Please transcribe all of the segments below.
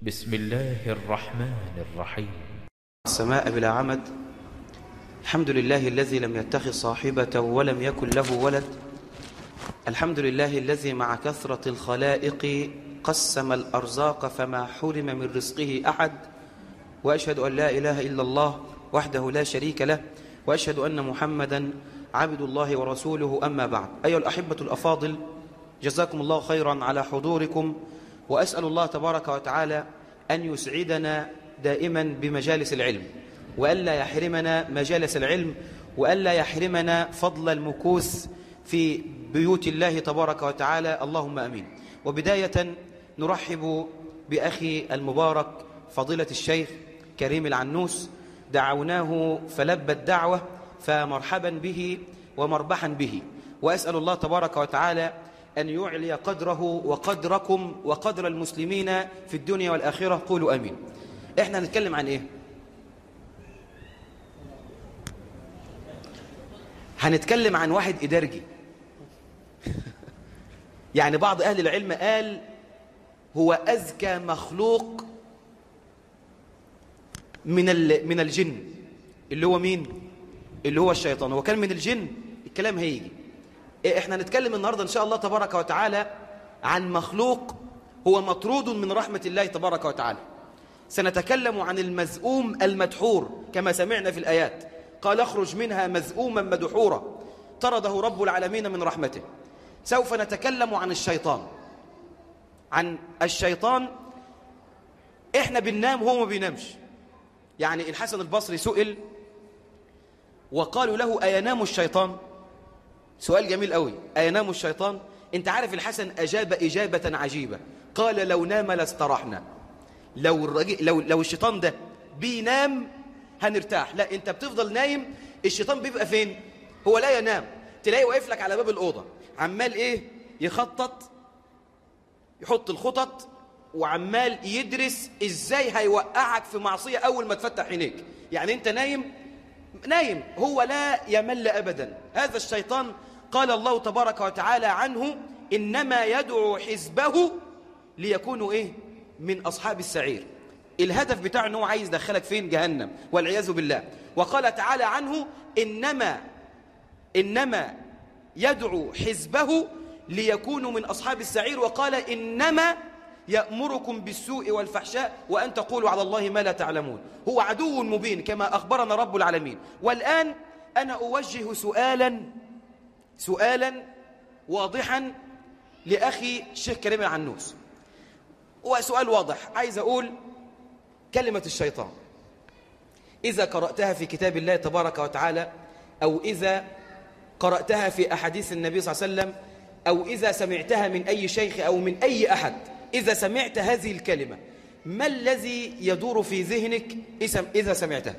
بسم الله الرحمن الرحيم السماء بلا عمد الحمد لله الذي لم يتخذ صاحبة ولم يكن له ولد الحمد لله الذي مع كثرة الخلائق قسم الأرزاق فما حرم من رزقه أحد وأشهد أن لا إله إلا الله وحده لا شريك له وأشهد أن محمدا عبد الله ورسوله أما بعد أيها الأحبة الأفاضل جزاكم الله خيرا على حضوركم وأسأل الله تبارك وتعالى أن يسعدنا دائما بمجالس العلم وألا يحرمنا مجالس العلم وألا يحرمنا فضل المكوث في بيوت الله تبارك وتعالى اللهم أمين وبداية نرحب بأخي المبارك فضيلة الشيخ كريم العنوس دعوناه فلبى الدعوة فمرحبا به ومربحا به وأسأل الله تبارك وتعالى أن يعلي قدره وقدركم وقدر المسلمين في الدنيا والآخرة قولوا أمين إحنا هنتكلم عن إيه؟ هنتكلم عن واحد إدارجي يعني بعض أهل العلم قال هو أذكى مخلوق من من الجن اللي هو مين اللي هو الشيطان هو كان من الجن الكلام هيجي احنا نتكلم النهارده ان شاء الله تبارك وتعالى عن مخلوق هو مطرود من رحمه الله تبارك وتعالى سنتكلم عن المزؤوم المدحور كما سمعنا في الايات قال اخرج منها مزؤوما مدحورا طرده رب العالمين من رحمته سوف نتكلم عن الشيطان عن الشيطان احنا بننام وهو ما بينامش يعني الحسن البصري سئل وقالوا له أينام الشيطان سؤال جميل قوي أينام الشيطان انت عارف الحسن أجاب إجابة عجيبة قال لو نام لاسترحنا لو, الرجل لو, لو الشيطان ده بينام هنرتاح لا انت بتفضل نايم الشيطان بيبقى فين هو لا ينام تلاقيه واقف لك على باب الأوضة عمال ايه يخطط يحط الخطط وعمال يدرس ازاي هيوقعك في معصية اول ما تفتح عينيك يعني انت نايم نايم هو لا يمل ابدا هذا الشيطان قال الله تبارك وتعالى عنه انما يدعو حزبه ليكونوا ايه من اصحاب السعير الهدف بتاعه انه عايز يدخلك فين جهنم والعياذ بالله وقال تعالى عنه انما انما يدعو حزبه ليكونوا من اصحاب السعير وقال انما يأمركم بالسوء والفحشاء وأن تقولوا على الله ما لا تعلمون هو عدو مبين كما أخبرنا رب العالمين والآن أنا أوجه سؤالا سؤالا واضحا لأخي الشيخ كريم العنوس هو سؤال واضح عايز أقول كلمة الشيطان إذا قرأتها في كتاب الله تبارك وتعالى أو إذا قرأتها في أحاديث النبي صلى الله عليه وسلم أو إذا سمعتها من أي شيخ أو من أي أحد إذا سمعت هذه الكلمة ما الذي يدور في ذهنك إذا سمعتها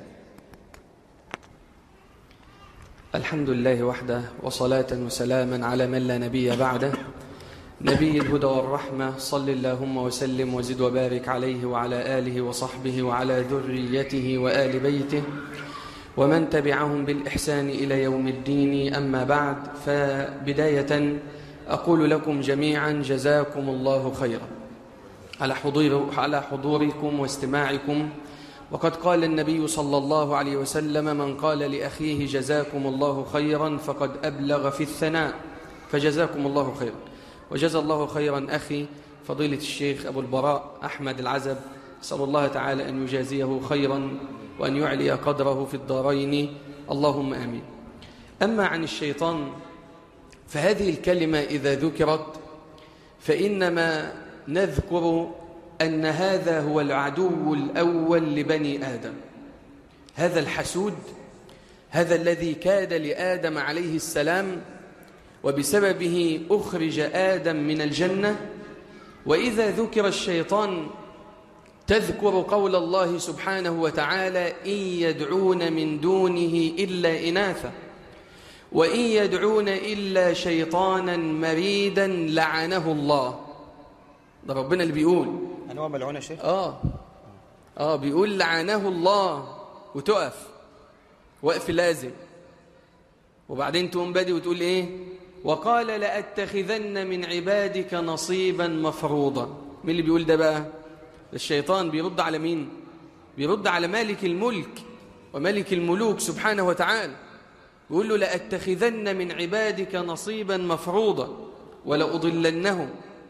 الحمد لله وحده وصلاة وسلاما على من لا نبي بعده نبي الهدى والرحمة صل اللهم وسلم وزد وبارك عليه وعلى آله وصحبه وعلى ذريته وآل بيته ومن تبعهم بالإحسان إلى يوم الدين أما بعد فبداية أقول لكم جميعا جزاكم الله خيرا على, حضور على حضوركم واستماعكم وقد قال النبي صلى الله عليه وسلم من قال لأخيه جزاكم الله خيرا فقد أبلغ في الثناء فجزاكم الله خيرا وجزى الله خيرا أخي فضيلة الشيخ أبو البراء أحمد العزب أسأل الله تعالى أن يجازيه خيرا وأن يعلي قدره في الدارين اللهم آمين أما عن الشيطان فهذه الكلمة إذا ذكرت فإنما نذكر أن هذا هو العدو الأول لبني آدم هذا الحسود هذا الذي كاد لآدم عليه السلام وبسببه أخرج آدم من الجنة وإذا ذكر الشيطان تذكر قول الله سبحانه وتعالى إن يدعون من دونه إلا إناثا وإن يدعون إلا شيطانا مريدا لعنه الله ده ربنا اللي بيقول أنواع ملعون يا شيخ آه آه بيقول لعنه الله وتقف وقف لازم وبعدين تقوم بادي وتقول إيه وقال لأتخذن من عبادك نصيبا مفروضا مين اللي بيقول ده بقى الشيطان بيرد على مين بيرد على مالك الملك وملك الملوك سبحانه وتعالى بيقول له لأتخذن من عبادك نصيبا مفروضا ولأضلنهم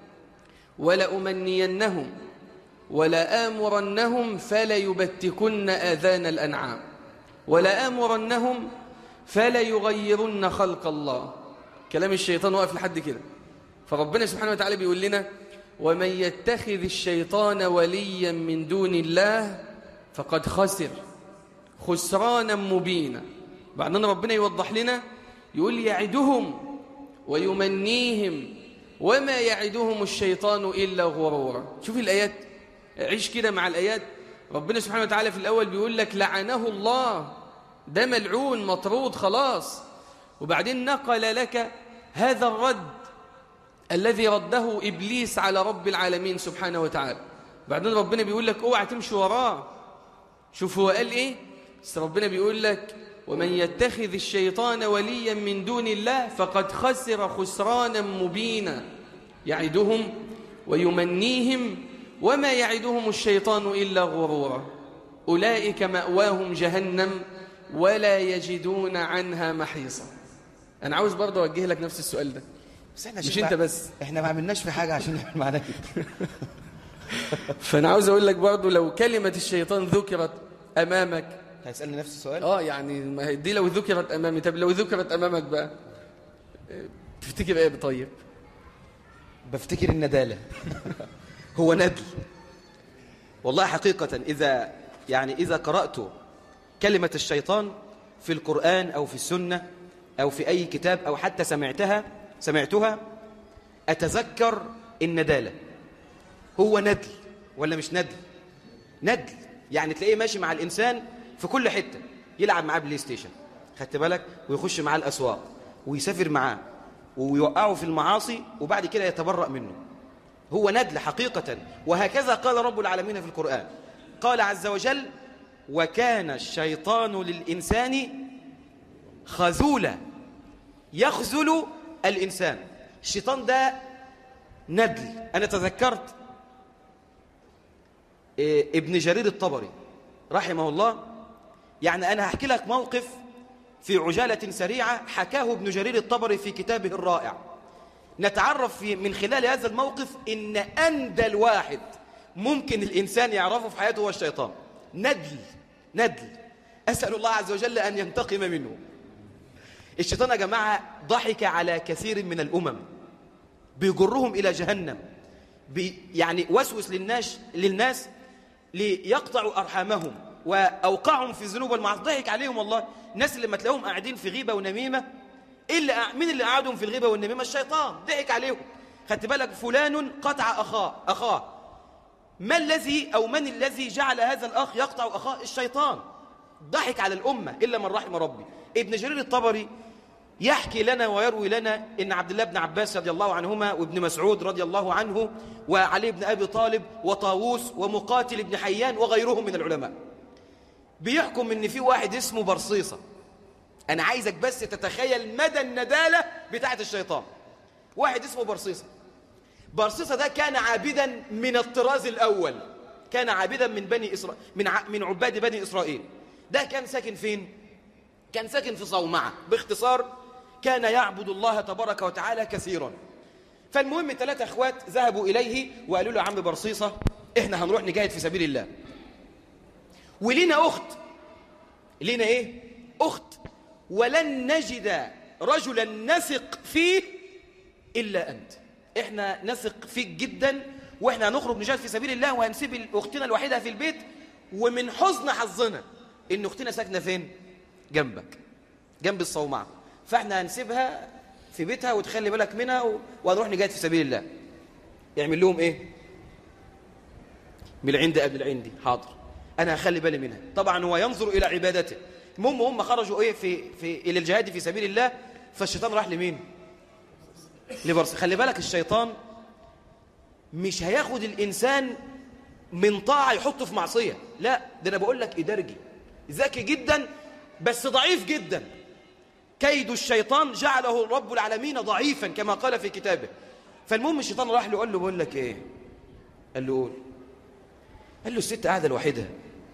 ولأمنينهم ولآمرنهم فليبتكن آذان الأنعام ولآمرنهم فليغيرن خلق الله كلام الشيطان واقف لحد كده فربنا سبحانه وتعالى بيقول لنا ومن يتخذ الشيطان وليا من دون الله فقد خسر خسرانا مبينا بعدين ربنا يوضح لنا يقول يعدهم ويمنيهم وما يعدهم الشيطان إلا غرورا شوف الآيات عيش كده مع الآيات ربنا سبحانه وتعالى في الأول بيقول لك لعنه الله ده ملعون مطرود خلاص وبعدين نقل لك هذا الرد الذي رده إبليس على رب العالمين سبحانه وتعالى بعدين ربنا بيقول لك اوعى تمشي وراه شوف هو قال ايه بس ربنا بيقول لك ومن يتخذ الشيطان وليا من دون الله فقد خسر خسرانا مبينا يعدهم ويمنيهم وما يعدهم الشيطان إلا غرورا أولئك مأواهم جهنم ولا يجدون عنها محيصا أنا عاوز برضه أوجه لك نفس السؤال ده بس احنا مش شوف أنت بقى، بس. احنا ما عملناش في حاجة عشان يعمل معانا كده فأنا عاوز أقول لك برضه لو كلمة الشيطان ذكرت أمامك هتسألني نفس السؤال اه يعني ما هي دي لو ذكرت امامي طب لو ذكرت امامك بقى آه، تفتكر ايه طيب بفتكر الندالة هو ندل والله حقيقة إذا يعني إذا قرأت كلمة الشيطان في القرآن أو في السنة أو في أي كتاب أو حتى سمعتها سمعتها أتذكر الندالة هو ندل ولا مش ندل ندل يعني تلاقيه ماشي مع الإنسان في كل حتة يلعب معاه بلاي ستيشن خدت بالك ويخش معاه الأسواق ويسافر معاه ويوقعه في المعاصي وبعد كده يتبرأ منه هو ندل حقيقة وهكذا قال رب العالمين في القرآن قال عز وجل وكان الشيطان للإنسان خذولا يخذل الإنسان الشيطان ده ندل أنا تذكرت إيه، ابن جرير الطبري رحمه الله يعني أنا هحكي لك موقف في عجالة سريعة حكاه ابن جرير الطبري في كتابه الرائع نتعرف في من خلال هذا الموقف إن أندل واحد ممكن الإنسان يعرفه في حياته هو الشيطان ندل ندل أسأل الله عز وجل أن ينتقم منه الشيطان يا جماعة ضحك على كثير من الأمم بيجرهم إلى جهنم بي يعني وسوس للناس للناس ليقطعوا أرحامهم وأوقعهم في الذنوب والمعاصي ضحك عليهم والله الناس اللي ما تلاقيهم قاعدين في غيبة ونميمة إيه اللي قاع- مين اللي قعدهم في الغيبة والنميمة الشيطان ضحك عليهم خدت بالك فلان قطع أخاه أخاه ما الذي أو من الذي جعل هذا الأخ يقطع أخاه الشيطان ضحك على الأمة إلا من رحم ربي ابن جرير الطبري يحكي لنا ويروي لنا إن عبد الله بن عباس رضي الله عنهما وابن مسعود رضي الله عنه وعلي بن أبي طالب وطاووس ومقاتل بن حيان وغيرهم من العلماء بيحكم إن في واحد اسمه برصيصة أنا عايزك بس تتخيل مدى الندالة بتاعة الشيطان واحد اسمه برصيصة برصيصة ده كان عابدا من الطراز الأول كان عابدا من بني إسرائيل من, ع... من عباد بني إسرائيل ده كان ساكن فين؟ كان ساكن في صومعة باختصار كان يعبد الله تبارك وتعالى كثيرا فالمهم ثلاثة أخوات ذهبوا إليه وقالوا له يا عم برصيصة إحنا هنروح نجاهد في سبيل الله ولينا أخت لينا إيه؟ أخت ولن نجد رجلا نثق فيه إلا أنت إحنا نثق فيك جدا وإحنا هنخرج نجاهد في سبيل الله وهنسيب أختنا الوحيدة في البيت ومن حزن حظنا إن أختنا ساكنة فين؟ جنبك جنب الصومعة فإحنا هنسيبها في بيتها وتخلي بالك منها و- وهنروح نجاهد في سبيل الله يعمل لهم إيه؟ من العند قبل العندي حاضر أنا هخلي بالي منها طبعا هو ينظر إلى عبادته المهم هم خرجوا إيه في, في إلى الجهاد في سبيل الله فالشيطان راح لمين؟ لبرص خلي بالك الشيطان مش هياخد الإنسان من طاعة يحطه في معصية لا ده أنا بقول لك إدارجي ذكي جدا بس ضعيف جدا كيد الشيطان جعله رب العالمين ضعيفا كما قال في كتابه فالمهم الشيطان راح له قال له بقول لك ايه قال له قول قال له الست قاعدة لوحدها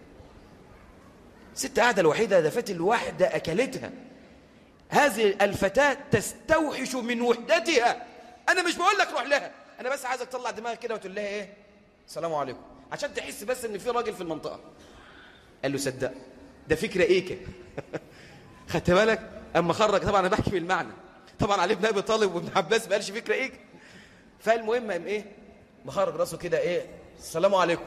ست قاعدة لوحدها ده فات الواحدة أكلتها هذه الفتاة تستوحش من وحدتها أنا مش بقول لك روح لها أنا بس عايزك تطلع دماغك كده وتقول لها إيه السلام عليكم عشان تحس بس إن في راجل في المنطقة قال له صدق ده فكرة إيكة خدت بالك أما خرج طبعا أنا بحكي بالمعنى طبعا علي بن أبي طالب وابن عباس ما قالش فكرة إيكة فالمهم قام إيه مخرج راسه كده إيه السلام عليكم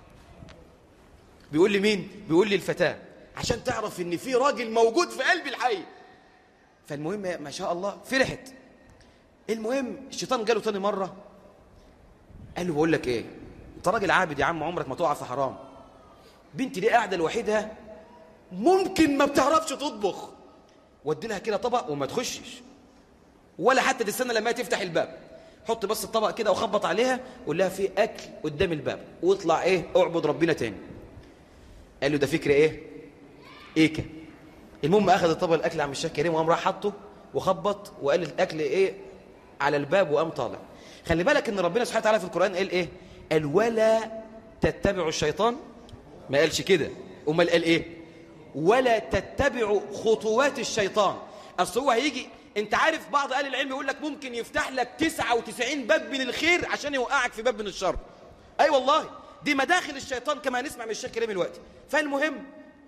بيقول لي مين بيقول لي الفتاة عشان تعرف ان في راجل موجود في قلب الحي فالمهم ما شاء الله فرحت المهم الشيطان جاله تاني مرة قال له بقول لك ايه انت راجل عابد يا عم عمرك ما تقع في حرام بنتي دي قاعدة لوحدها ممكن ما بتعرفش تطبخ ودي لها كده طبق وما تخشش ولا حتى تستنى لما هي تفتح الباب حط بس الطبق كده وخبط عليها وقول لها في اكل قدام الباب واطلع ايه اعبد ربنا تاني قال له ده فكرة ايه ايكا المهم اخذ الطبق الاكل عم الشيخ كريم وقام راح حطه وخبط وقال الاكل ايه على الباب وقام طالع خلي بالك ان ربنا سبحانه وتعالى في القران قال ايه قال ولا تتبعوا الشيطان ما قالش كده امال قال ايه ولا تتبعوا خطوات الشيطان اصل هو هيجي انت عارف بعض اهل العلم يقول لك ممكن يفتح لك 99 باب من الخير عشان يوقعك في باب من الشر اي أيوة والله دي مداخل الشيطان كما نسمع من الشيخ كريم دلوقتي فالمهم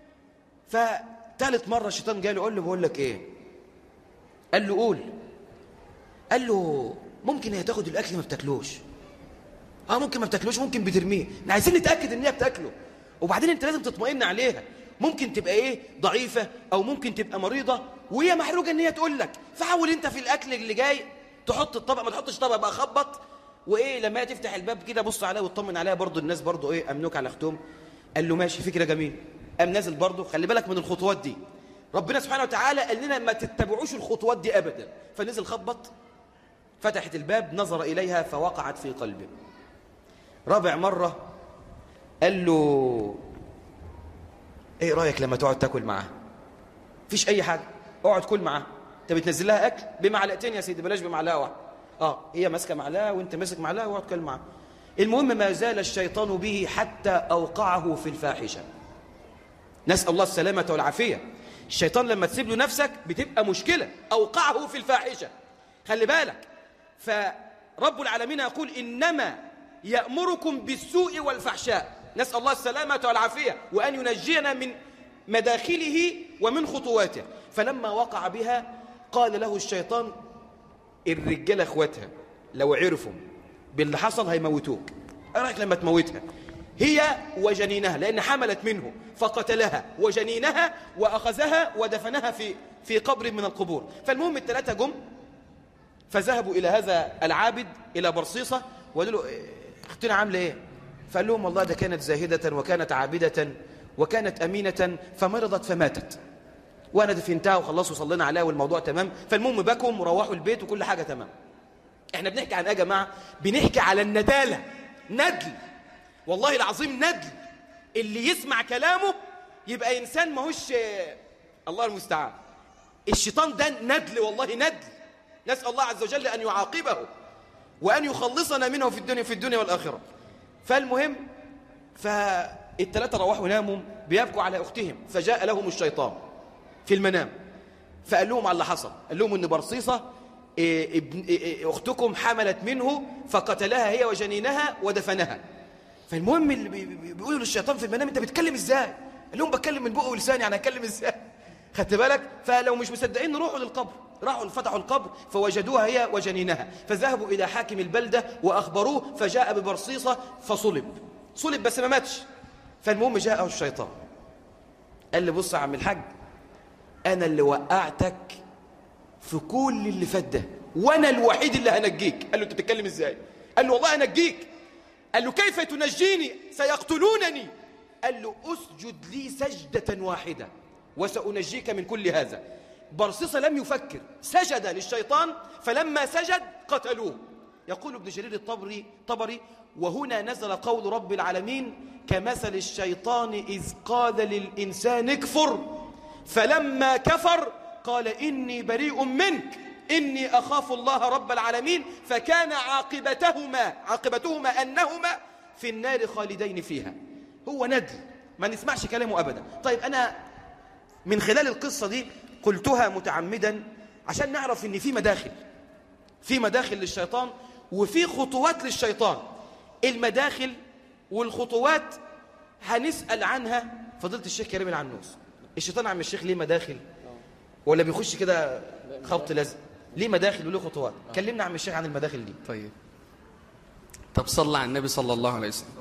فتالت مرة الشيطان جاله قال له بقول لك ايه قال له قول قال له ممكن هي تاخد الاكل ما بتاكلوش اه ممكن ما بتاكلوش ممكن بترميه احنا عايزين نتاكد ان هي بتاكله وبعدين انت لازم تطمئن عليها ممكن تبقى ايه ضعيفه او ممكن تبقى مريضه وهي محروجه ان هي تقول لك فحاول انت في الاكل اللي جاي تحط الطبق ما تحطش طبق بقى خبط وايه لما هي تفتح الباب كده بص عليها وتطمن عليها برضو الناس برضو ايه امنوك على اختهم قال له ماشي فكره جميل قام نازل برضو خلي بالك من الخطوات دي ربنا سبحانه وتعالى قال لنا ما تتبعوش الخطوات دي ابدا فنزل خبط فتحت الباب نظر اليها فوقعت في قلبه رابع مره قال له ايه رايك لما تقعد تاكل معاه مفيش اي حاجه اقعد كل معاه انت بتنزل لها اكل بمعلقتين يا سيدي بلاش بمعلقه واحده اه هي ماسكه معلقه وانت ماسك معلقه واقعد كل معاه المهم ما زال الشيطان به حتى اوقعه في الفاحشه نسال الله السلامه والعافيه الشيطان لما تسيب له نفسك بتبقى مشكله اوقعه في الفاحشه خلي بالك فرب العالمين يقول انما يامركم بالسوء والفحشاء نسال الله السلامه والعافيه وان ينجينا من مداخله ومن خطواته فلما وقع بها قال له الشيطان الرجاله اخواتها لو عرفوا باللي حصل هيموتوك ايه رايك لما تموتها هي وجنينها لان حملت منه فقتلها وجنينها واخذها ودفنها في في قبر من القبور فالمهم الثلاثه جم فذهبوا الى هذا العابد الى برصيصه وقالوا له إيه، اختنا عامله ايه فقال لهم والله ده كانت زاهده وكانت عابده وكانت امينه فمرضت فماتت وانا دفنتها وخلصوا صلينا عليها والموضوع تمام فالمهم بكم وروحوا البيت وكل حاجه تمام احنا بنحكي عن ايه يا جماعه بنحكي على النداله ندل والله العظيم ندل اللي يسمع كلامه يبقى انسان ماهوش الله المستعان الشيطان ده ندل والله ندل نسال الله عز وجل ان يعاقبه وان يخلصنا منه في الدنيا في الدنيا والاخره فالمهم فالثلاثه روحوا ناموا بيبكوا على اختهم فجاء لهم الشيطان في المنام فقال لهم على اللي حصل قال لهم ان برصيصه إيه ابن إيه اختكم حملت منه فقتلها هي وجنينها ودفنها فالمهم اللي بي- بي- بيقولوا للشيطان في المنام انت بتتكلم ازاي قال لهم بتكلم من بقه ولساني يعني هتكلم ازاي خدت بالك فلو مش مصدقين روحوا للقبر راحوا فتحوا القبر فوجدوها هي وجنينها فذهبوا الى حاكم البلده واخبروه فجاء ببرصيصه فصلب صلب بس ما ماتش فالمهم جاءه الشيطان قال لي بص يا عم الحاج انا اللي وقعتك في كل اللي فات ده وانا الوحيد اللي هنجيك قال له انت بتتكلم ازاي قال له والله هنجيك قال له كيف تنجيني سيقتلونني قال له اسجد لي سجدة واحدة وسأنجيك من كل هذا برصيصة لم يفكر سجد للشيطان فلما سجد قتلوه يقول ابن جرير الطبري طبري وهنا نزل قول رب العالمين كمثل الشيطان إذ قال للإنسان اكفر فلما كفر قال إني بريء منك إني أخاف الله رب العالمين فكان عاقبتهما عاقبتهما أنهما في النار خالدين فيها هو ندل ما نسمعش كلامه أبدا طيب أنا من خلال القصة دي قلتها متعمدا عشان نعرف ان في مداخل في مداخل للشيطان وفي خطوات للشيطان المداخل والخطوات هنسأل عنها فضيلة الشيخ كريم العنوس الشيطان عم الشيخ ليه مداخل ولا بيخش كده خبط لازم ليه مداخل وليه خطوات كلمنا عم الشيخ عن المداخل دي طيب طب صلى على النبي صلى الله عليه وسلم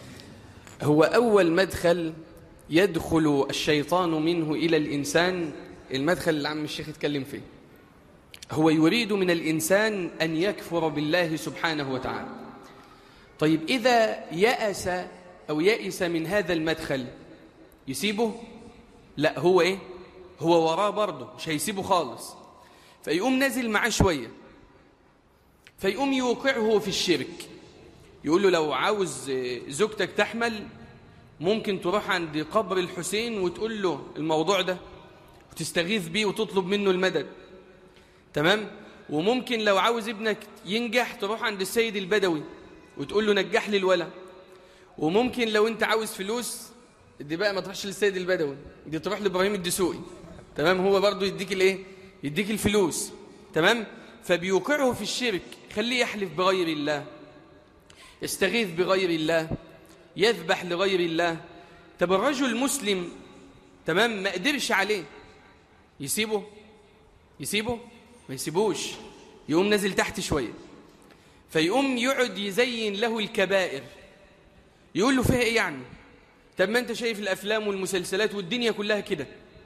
هو أول مدخل يدخل الشيطان منه إلى الإنسان المدخل اللي عم الشيخ اتكلم فيه هو يريد من الإنسان أن يكفر بالله سبحانه وتعالى طيب إذا يأس أو يأس من هذا المدخل يسيبه لا هو إيه هو وراه برضه مش هيسيبه خالص فيقوم نازل معاه شوية فيقوم يوقعه في الشرك يقول له لو عاوز زوجتك تحمل ممكن تروح عند قبر الحسين وتقول له الموضوع ده وتستغيث بيه وتطلب منه المدد تمام وممكن لو عاوز ابنك ينجح تروح عند السيد البدوي وتقول له نجح لي الولد وممكن لو انت عاوز فلوس دي بقى ما تروحش للسيد البدوي دي تروح لابراهيم الدسوقي تمام هو برضه يديك الايه يديك الفلوس تمام فبيوقعه في الشرك خليه يحلف بغير الله يستغيث بغير الله يذبح لغير الله طب الرجل المسلم تمام ما قدرش عليه يسيبه يسيبه ما يسيبوش يقوم نازل تحت شوية فيقوم يقعد يزين له الكبائر يقول له فيها ايه يعني طب ما انت شايف الافلام والمسلسلات والدنيا كلها كده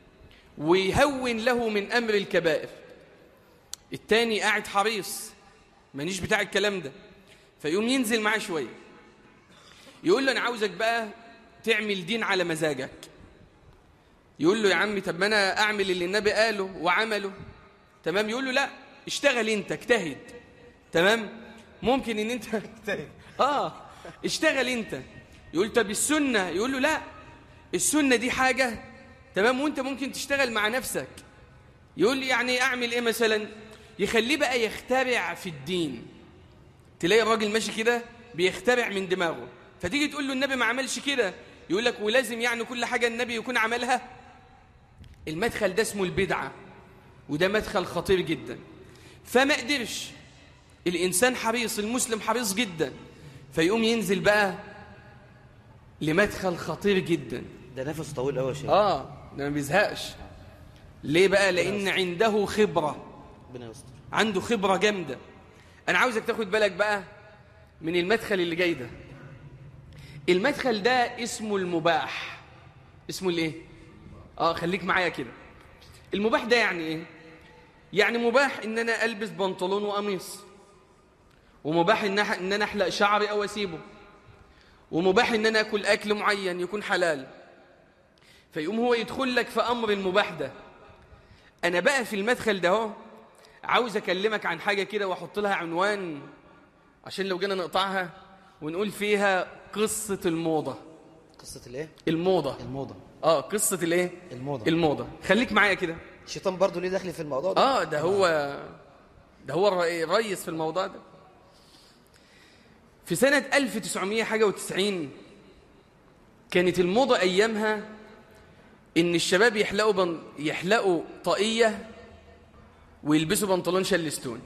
ويهون له من امر الكبائر التاني قاعد حريص مانيش بتاع الكلام ده فيقوم ينزل معاه شويه يقول له انا عاوزك بقى تعمل دين على مزاجك يقول له يا عمي طب ما انا اعمل اللي النبي قاله وعمله تمام يقول له لا اشتغل انت اجتهد تمام ممكن ان انت اه اشتغل انت يقول طب السنه يقول له لا السنه دي حاجه تمام وانت ممكن تشتغل مع نفسك يقول لي يعني اعمل ايه مثلا يخليه بقى يخترع في الدين تلاقي الراجل ماشي كده بيخترع من دماغه فتيجي تقول له النبي ما عملش كده يقول لك ولازم يعني كل حاجه النبي يكون عملها المدخل ده اسمه البدعه وده مدخل خطير جدا فما قدرش الانسان حريص المسلم حريص جدا فيقوم ينزل بقى لمدخل خطير جدا ده نفس طويل قوي يا شيخ اه ده ما بيزهقش ليه بقى لان عنده خبره ربنا يستر عنده خبره جامده انا عاوزك تاخد بالك بقى من المدخل اللي جاي ده المدخل ده اسمه المباح اسمه الايه اه خليك معايا كده المباح ده يعني ايه يعني مباح ان انا البس بنطلون وقميص ومباح ان أح- ان انا احلق شعري او اسيبه ومباح ان انا اكل اكل معين يكون حلال فيقوم هو يدخل لك في امر المباح ده انا بقى في المدخل ده اهو عاوز اكلمك عن حاجه كده واحط لها عنوان عشان لو جينا نقطعها ونقول فيها قصه الموضه قصة الايه الموضه الموضة اه قصه الايه الموضة الموضه خليك معايا كده الشيطان برضو ليه دخل في الموضوع ده اه ده هو ده هو الرئي- الريس في الموضوع ده في سنة 1990 كانت الموضة أيامها إن الشباب يحلقوا بن... يحلقوا طاقية ويلبسوا بنطلون شلستون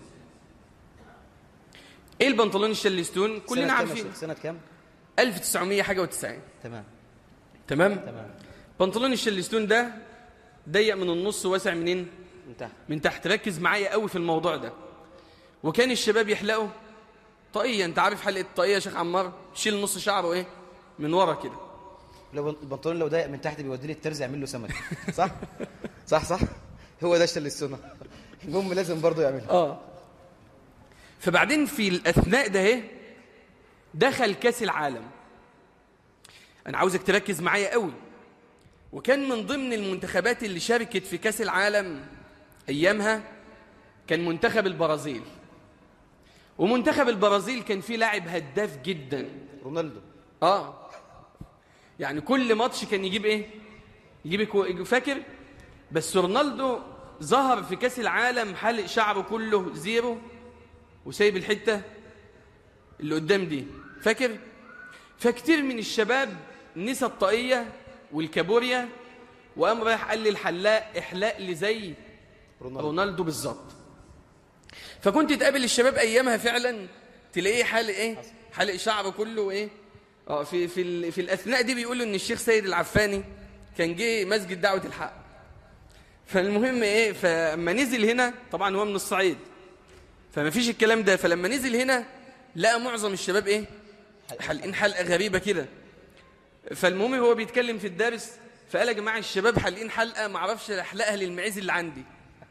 إيه البنطلون الشلستون؟ كلنا سنة كام يا عارفين شيخ؟ سنة كام 1900 حاجة وتسعين تمام تمام؟ تمام بنطلون الشلستون ده ضيق من النص واسع منين؟ انتهى من تحت ركز معايا قوي في الموضوع ده وكان الشباب يحلقوا طاقيه انت عارف حلقه الطاقيه يا شيخ عمار شيل نص شعره ايه من ورا كده لو البنطلون لو ضيق من تحت بيودي لي الترز يعمل له سمك صح صح صح هو ده شل السنة المهم لازم برضو يعملها اه فبعدين في الاثناء ده ايه دخل كاس العالم انا عاوزك تركز معايا قوي وكان من ضمن المنتخبات اللي شاركت في كاس العالم ايامها كان منتخب البرازيل ومنتخب البرازيل كان فيه لاعب هداف جدا رونالدو اه يعني كل ماتش كان يجيب ايه يجيب كو- فاكر بس رونالدو ظهر في كاس العالم حلق شعره كله زيرو وسايب الحته اللي قدام دي فاكر فكتير من الشباب نسى الطاقية والكابوريا وقام رايح قال للحلاق احلق لي زي رونالدو رونالدو بالظبط فكنت تقابل الشباب ايامها فعلا تلاقيه حالق ايه حالق شعره كله ايه اه في في ال- في الاثناء دي بيقولوا ان الشيخ سيد العفاني كان جه مسجد دعوه الحق فالمهم ايه فلما نزل هنا طبعا هو من الصعيد فما فيش الكلام ده فلما نزل هنا لقى معظم الشباب ايه حلقين حلقه غريبه كده فالمهم هو بيتكلم في الدرس فقال يا جماعه الشباب حالقين حلقه ما اعرفش احلقها للمعيز اللي عندي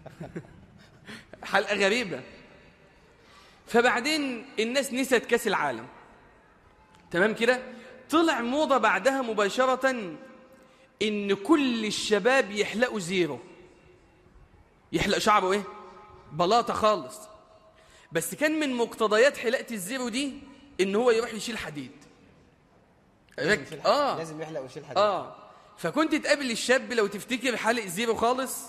حلقه غريبه فبعدين الناس نسيت كاس العالم تمام كده طلع موضه بعدها مباشره ان كل الشباب يحلقوا زيرو يحلق شعره ايه بلاطه خالص بس كان من مقتضيات حلاقه الزيرو دي ان هو يروح يشيل حديد رك- اه لازم يحلق ويشيل حديد اه فكنت تقابل الشاب لو تفتكر حالق زيرو خالص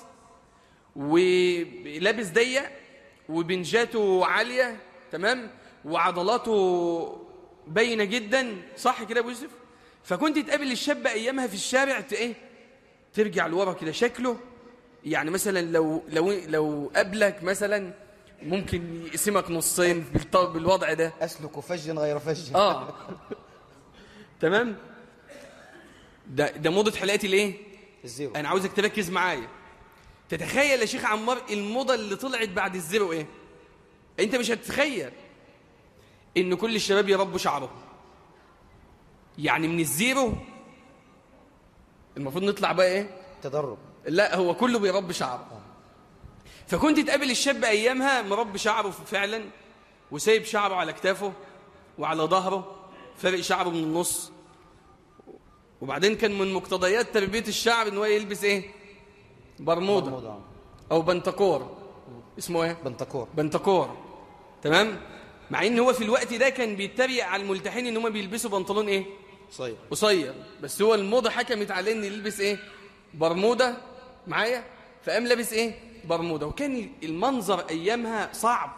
ولابس ضيق وبنجاته عاليه تمام وعضلاته باينه جدا صح كده يا ابو يوسف فكنت تقابل الشاب ايامها في الشارع ت- ايه ترجع لورا كده شكله يعني مثلا لو لو لو قابلك مثلا ممكن يقسمك نصين بالط- بالوضع ده اسلك فج غير فج اه تمام ده ده موضه حلقات الايه الزيرو انا عاوزك تركز معايا تتخيل يا شيخ عمار الموضه اللي طلعت بعد الزيرو ايه انت مش هتتخيل ان كل الشباب يربوا شعرهم يعني من الزيرو المفروض نطلع بقى ايه تدرب لا هو كله بيربي شعره فكنت تقابل الشاب ايامها مربي شعره فعلا وسايب شعره على كتافه وعلى ظهره فارق شعره من النص وبعدين كان من مقتضيات تربيه الشعر ان هو يلبس ايه برموده برمودا. او بنتكور اسمه ايه بنتكور بنتكور تمام مع ان هو في الوقت ده كان بيتريق على الملتحين ان هم بيلبسوا بنطلون ايه صيد قصير بس هو الموضة حكمت عليه ان يلبس ايه برموده معايا فقام لابس ايه برموده وكان المنظر ايامها صعب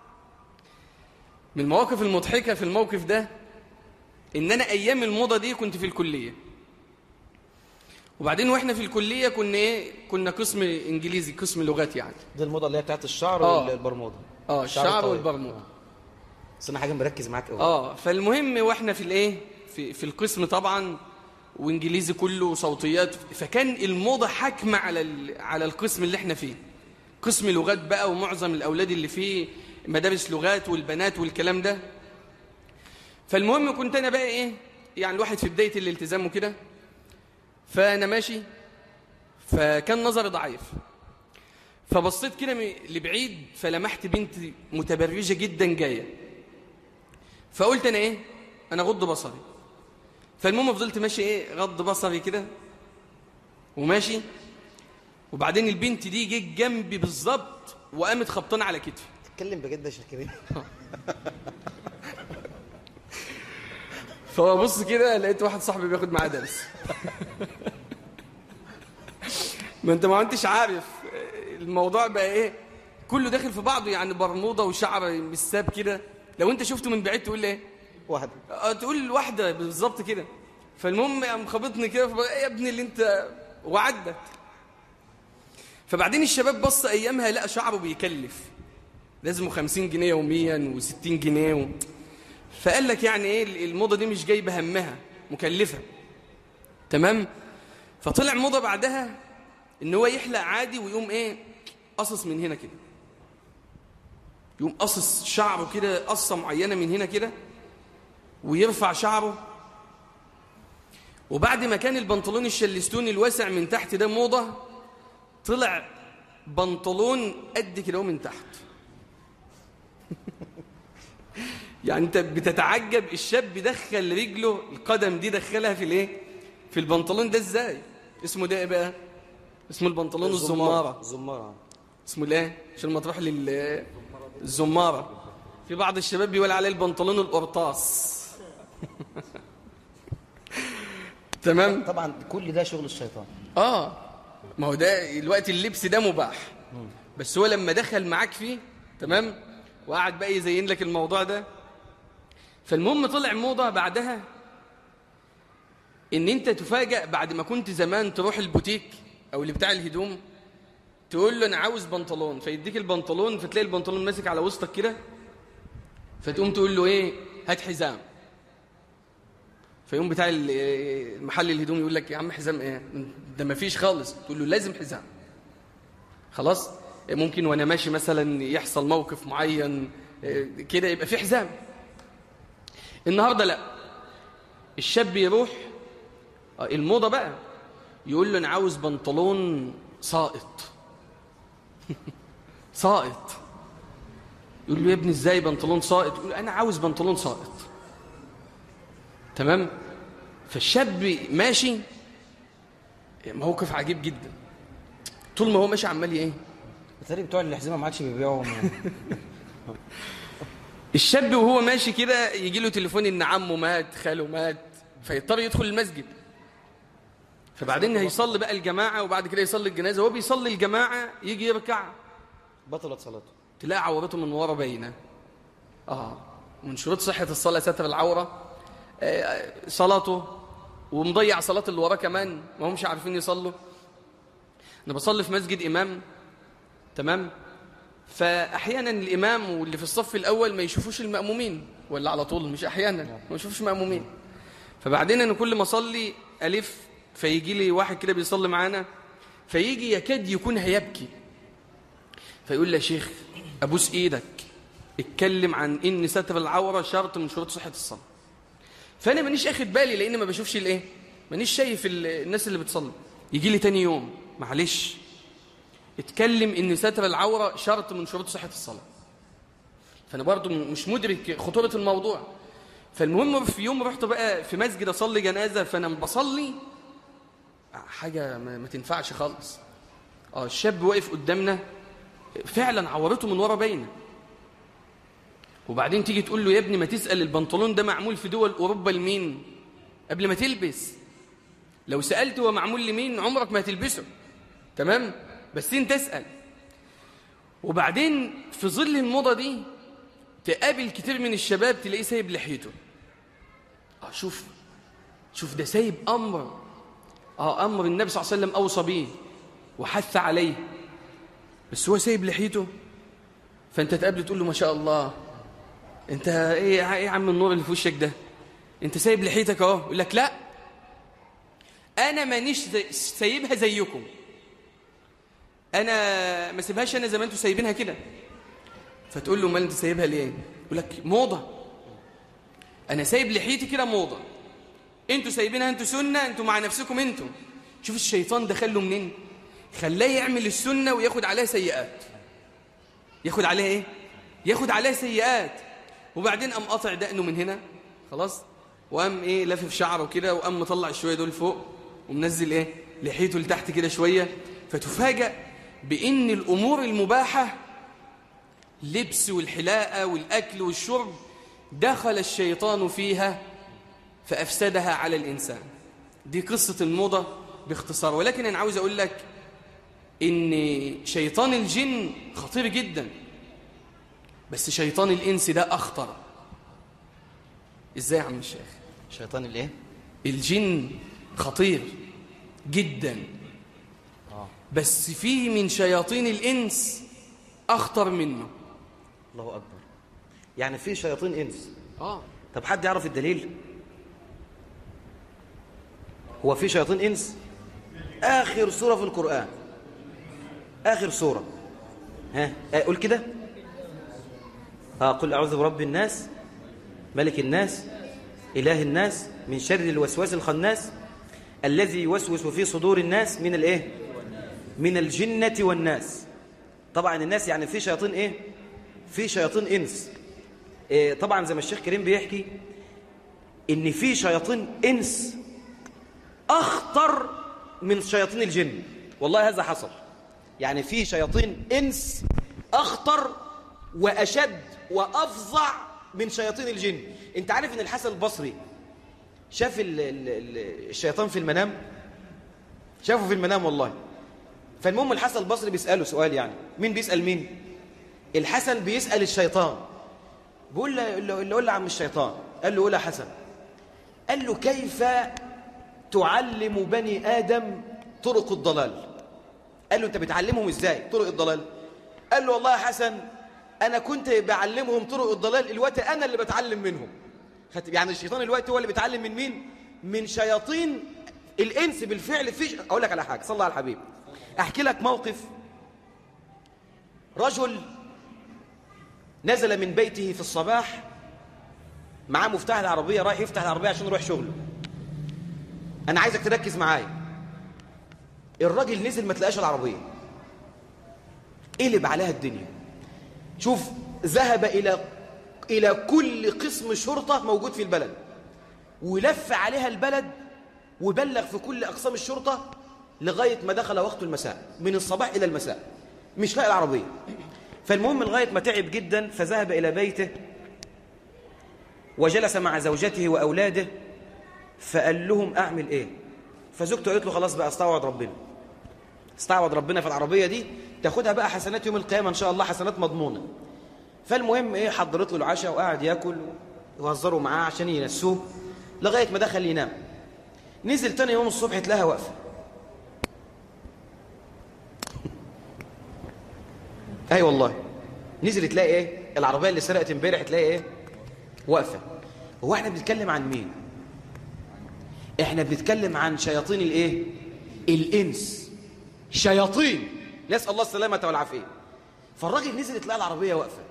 من المواقف المضحكه في الموقف ده ان انا ايام الموضه دي كنت في الكليه وبعدين واحنا في الكليه كنا ايه كنا قسم انجليزي قسم لغات يعني دي الموضه اللي هي بتاعت الشعر آه. والبرمودا اه الشعر الطويل. والبرموده بس انا حاجه مركز معاك قوي اه فالمهم واحنا في الايه في في القسم طبعا وانجليزي كله وصوتيات فكان الموضه حاكمه على ال- على القسم اللي احنا فيه قسم لغات بقى ومعظم الاولاد اللي فيه مدارس لغات والبنات والكلام ده فالمهم كنت انا بقى ايه يعني الواحد في بدايه الالتزام وكده فانا ماشي فكان نظري ضعيف فبصيت كده م- لبعيد فلمحت بنت متبرجه جدا جايه فقلت انا ايه انا غض بصري فالمهم فضلت ماشي ايه غض بصري كده وماشي وبعدين البنت دي جت جنبي بالظبط وقامت خبطانه على كتفي تتكلم بجد يا شيخ كريم فبص كده لقيت واحد صاحبي بياخد معاه درس ما انت ما انتش عارف الموضوع بقى ايه كله داخل في بعضه يعني برموده وشعر مساب كده لو انت شفته من بعيد تقول ايه واحد اه تقول واحدة بالظبط كده فالمهم قام خبطني كده فبقى ايه يا ابني اللي انت وعدت فبعدين الشباب بص ايامها لقى شعره بيكلف لازمه 50 جنيه يوميا و60 جنيه و... فقال لك يعني ايه الموضه دي مش جايبه همها مكلفه تمام فطلع موضه بعدها ان هو يحلق عادي ويقوم ايه قصص من هنا كده يقوم قصص شعره كده قصه معينه من هنا كده ويرفع شعره وبعد ما كان البنطلون الشلستوني الواسع من تحت ده موضة طلع بنطلون قد كده أهو من تحت يعني انت بتتعجب الشاب دخل رجله القدم دي دخلها في الايه في البنطلون ده ازاي اسمه ده ايه بقى اسمه البنطلون الزمارة الزمارة اسمه الايه عشان ما تروح لل الزمارة في بعض الشباب بيقول عليه البنطلون القرطاس تمام طبعا كل ده شغل الشيطان اه ما هو ده الوقت اللبس ده مباح بس هو لما دخل معاك فيه تمام وقعد بقى يزين لك الموضوع ده فالمهم طلع موضة بعدها ان انت تفاجأ بعد ما كنت زمان تروح البوتيك او اللي بتاع الهدوم تقول له انا عاوز بنطلون فيديك البنطلون فتلاقي البنطلون ماسك على وسطك كده فتقوم تقول له ايه هات حزام فيقوم بتاع ال- المحل الهدوم يقول لك يا عم حزام ايه ده ما فيش خالص تقول له لازم حزام خلاص ممكن وانا ماشي مثلا يحصل موقف معين إيه، كده يبقى في حزام النهارده لا الشاب يروح آه، الموضه بقى يقول له انا عاوز بنطلون ساقط ساقط يقول له يا ابني ازاي بنطلون ساقط يقول له انا عاوز بنطلون ساقط تمام فالشاب ماشي موقف عجيب جدا طول ما هو ماشي عمال ايه بالتالي بتوع الحزمه ما عادش بيبيعوا الشاب وهو ماشي كده يجي له تليفون ان عمه مات خاله مات فيضطر يدخل المسجد فبعدين هيصلي بقى الجماعه وبعد كده يصلي الجنازه وهو بيصلي الجماعه يجي يركع بطلت صلاته تلاقي عورته من ورا باينه اه من شروط صحه الصلاه ستر العوره آه صلاته ومضيع صلاه اللي وراه كمان ما همش عارفين يصلوا انا بصلي في مسجد امام تمام فاحيانا الامام واللي في الصف الاول ما يشوفوش المامومين ولا على طول مش احيانا ما يشوفوش مامومين فبعدين انا كل ما اصلي الف فيجي لي واحد كده بيصلي معانا فيجي يكاد يكون هيبكي فيقول لي يا شيخ ابوس ايدك اتكلم عن ان ستر العوره شرط من شروط صحه الصلاه فانا مانيش اخد بالي لان ما بشوفش الايه مانيش شايف ال- الناس اللي بتصلي يجي لي تاني يوم معلش اتكلم ان ستر العوره شرط من شروط صحه الصلاه فانا برضو م- مش مدرك خطوره الموضوع فالمهم في يوم رحت بقى في مسجد اصلي جنازه فانا بصلي حاجه ما, ما تنفعش خالص اه الشاب واقف قدامنا فعلا عورته من ورا باينه وبعدين تيجي تقول له يا ابني ما تسال البنطلون ده معمول في دول اوروبا لمين قبل ما تلبس لو سالت هو معمول لمين عمرك ما هتلبسه تمام بس انت اسال وبعدين في ظل الموضه دي تقابل كتير من الشباب تلاقيه سايب لحيته اه شوف شوف ده سايب امر اه امر النبي صلى الله عليه وسلم اوصى بيه وحث عليه بس هو سايب لحيته فانت تقابله تقول له ما شاء الله انت ايه يا- ايه يا عم النور اللي في وشك ده انت سايب لحيتك اهو يقول لك لا انا مانيش زي- سايبها زيكم انا ما سيبهاش انا زي ما انتوا سايبينها كده فتقول له امال انت سايبها ليه يقول لك موضه انا سايب لحيتي كده موضه انتوا سايبينها انتوا سنه انتوا مع نفسكم انتوا شوف الشيطان دخله منين خلاه يعمل السنه وياخد عليها سيئات ياخد عليها ايه ياخد عليها سيئات وبعدين قام قاطع دقنه من هنا خلاص وقام ايه لافف شعره كده وقام مطلع شويه دول فوق ومنزل ايه لحيته لتحت كده شويه فتفاجأ بان الامور المباحه اللبس والحلاقه والاكل والشرب دخل الشيطان فيها فافسدها على الانسان دي قصه الموضه باختصار ولكن انا عاوز اقول لك ان شيطان الجن خطير جدا بس شيطان الانس ده اخطر ازاي يا عم الشيخ شيطان الايه الجن خطير جدا بس في من شياطين الانس اخطر منه الله اكبر يعني في شياطين انس اه طب حد يعرف الدليل هو في شياطين انس اخر سوره في القران اخر سوره ها آه، قول كده ها قل اعوذ برب الناس ملك الناس اله الناس من شر الوسواس الخناس الذي يوسوس في صدور الناس من الايه من الجنه والناس طبعا الناس يعني في شياطين ايه في شياطين انس إيه، طبعا زي ما الشيخ كريم بيحكي ان في شياطين انس اخطر من شياطين الجن والله هذا حصل يعني في شياطين انس اخطر واشد وافظع من شياطين الجن انت عارف ان الحسن البصري شاف ال ال ال الشيطان في المنام شافه في المنام والله فالمهم الحسن البصري بيساله سؤال يعني مين بيسال مين الحسن بيسال الشيطان بيقول له اللي يقول له عم الشيطان قال له قول يا حسن قال له كيف تعلم بني آدم طرق الضلال قال له أنت بتعلمهم إزاي طرق الضلال قال له والله يا حسن أنا كنت بعلمهم طرق الضلال الوقت أنا اللي بتعلم منهم خدت- يعني الشيطان الوقت هو اللي بيتعلم من مين من شياطين الإنس بالفعل فيش أقول لك على حاجة صلى على الحبيب أحكي لك موقف رجل نزل من بيته في الصباح معاه مفتاح العربية رايح يفتح العربية عشان يروح شغله أنا عايزك تركز معايا الراجل نزل ما تلاقاش العربية قلب عليها الدنيا شوف ذهب إلى إلى كل قسم شرطة موجود في البلد ولف عليها البلد وبلغ في كل أقسام الشرطة لغاية ما دخل وقت المساء من الصباح إلى المساء مش لاقي العربية فالمهم لغاية ما تعب جدا فذهب إلى بيته وجلس مع زوجته وأولاده فقال لهم أعمل إيه فزوجته قالت له خلاص بقى استعوض ربنا استعوض ربنا في العربية دي تاخدها بقى حسنات يوم القيامة إن شاء الله حسنات مضمونة فالمهم إيه حضرت له العشاء وقعد ياكل وهزروا معاه عشان ينسوه لغاية ما دخل ينام نزل تاني يوم الصبح تلاقيها واقفة اي والله نزل تلاقي ايه العربيه اللي سرقت امبارح تلاقي ايه واقفه هو احنا بنتكلم عن مين احنا بنتكلم عن شياطين الايه الانس شياطين نسال الله السلامه والعافيه فالراجل نزل تلاقي العربيه واقفه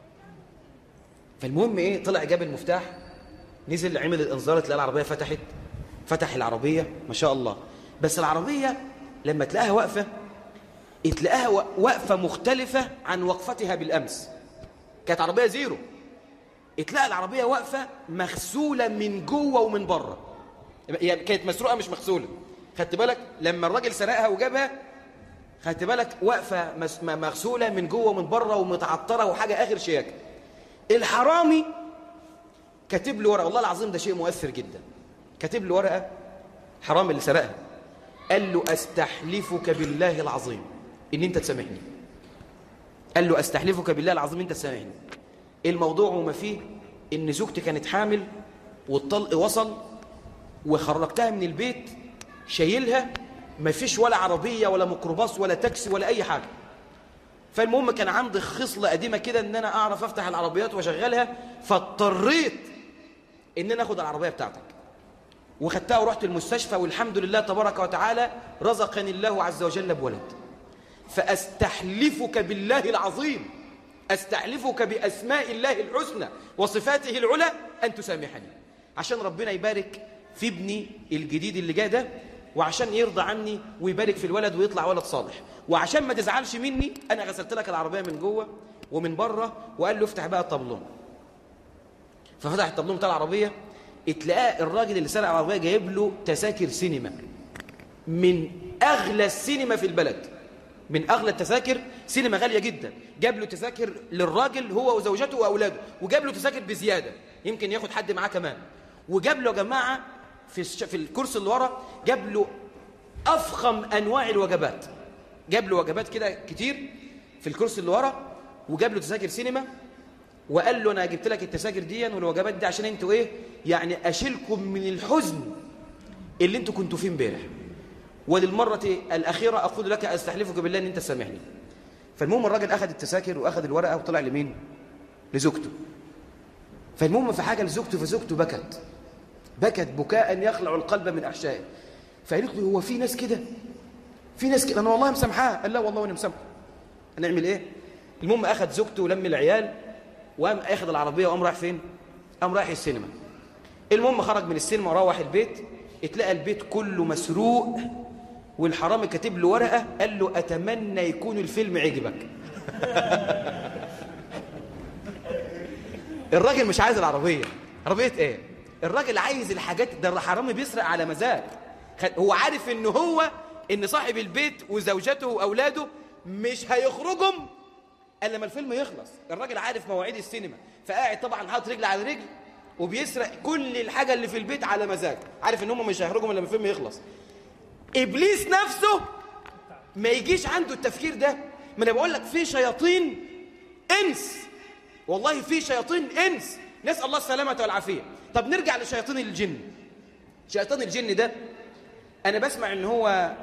فالمهم ايه طلع جاب المفتاح نزل عمل الانذار تلاقي العربيه فتحت فتح العربيه ما شاء الله بس العربيه لما تلاقيها واقفه تلاقيها واقفة مختلفة عن وقفتها بالأمس كانت عربية زيرو تلاقي العربية واقفة مغسولة من جوه ومن بره يعني كانت مسروقة مش مغسولة خدت بالك لما الراجل سرقها وجابها خدت بالك واقفة مس- م- مغسولة من جوه ومن بره ومتعطرة وحاجة آخر شياكة الحرامي كاتب له ورقة والله العظيم ده شيء مؤثر جدا كاتب له ورقة حرامي اللي سرقها قال له أستحلفك بالله العظيم إن أنت تسامحني قال له أستحلفك بالله العظيم أنت تسامحني الموضوع وما فيه إن زوجتي كانت حامل والطلق وصل وخرجتها من البيت شايلها ما فيش ولا عربية ولا ميكروباص ولا تاكسي ولا أي حاجة فالمهم كان عندي خصلة قديمة كده إن أنا أعرف أفتح العربيات وأشغلها فاضطريت إن أنا أخد العربية بتاعتك وخدتها ورحت المستشفى والحمد لله تبارك وتعالى رزقني الله عز وجل بولد فأستحلفك بالله العظيم أستحلفك بأسماء الله الحسنى وصفاته العلى أن تسامحني عشان ربنا يبارك في ابني الجديد اللي جاي ده وعشان يرضى عني ويبارك في الولد ويطلع ولد صالح وعشان ما تزعلش مني أنا غسلت لك العربية من جوه ومن بره وقال له افتح بقى الطبلون ففتح الطبلون بتاع العربية اتلاقى الراجل اللي سرق العربية جايب له تذاكر سينما من أغلى السينما في البلد من أغلى التذاكر سينما غالية جدا جاب له تذاكر للراجل هو وزوجته وأولاده وجاب له تذاكر بزيادة يمكن ياخد حد معاه كمان وجاب له يا جماعة في, الش... في الكرسي اللي ورا جاب له أفخم أنواع الوجبات جاب له وجبات كده كتير في الكرسي اللي ورا وجاب له تذاكر سينما وقال له انا جبت لك التذاكر دي والوجبات دي عشان انتوا ايه يعني اشيلكم من الحزن اللي انتوا كنتوا فيه امبارح وللمره الاخيره اقول لك استحلفك بالله ان انت تسامحني فالمهم الراجل اخذ التذاكر واخذ الورقه وطلع لمين لزوجته فالمهم في حاجه لزوجته فزوجته بكت بكت بكاء يخلع القلب من احشائه فقالت له هو في ناس كده في ناس كده انا والله مسامحاه قال لا والله وانا مسامحه هنعمل ايه المهم اخذ زوجته ولم العيال وقام اخذ العربيه وقام رايح فين قام رايح السينما المهم خرج من السينما وروح البيت اتلقى البيت كله مسروق والحرامي كاتب له ورقه قال له اتمنى يكون الفيلم عجبك الراجل مش عايز العربيه عربيه ايه الراجل عايز الحاجات ده الحرامي بيسرق على مزاج خ- هو عارف ان هو ان صاحب البيت وزوجته واولاده مش هيخرجهم الا لما الفيلم يخلص الراجل عارف مواعيد السينما فقاعد طبعا حاطط رجل على رجل وبيسرق كل الحاجه اللي في البيت على مزاج عارف ان هم مش هيخرجوا الا لما الفيلم يخلص ابليس نفسه ما يجيش عنده التفكير ده ما انا بقول لك في شياطين انس والله في شياطين انس نسال الله السلامه والعافيه طب نرجع لشياطين الجن شيطان الجن ده انا بسمع ان هو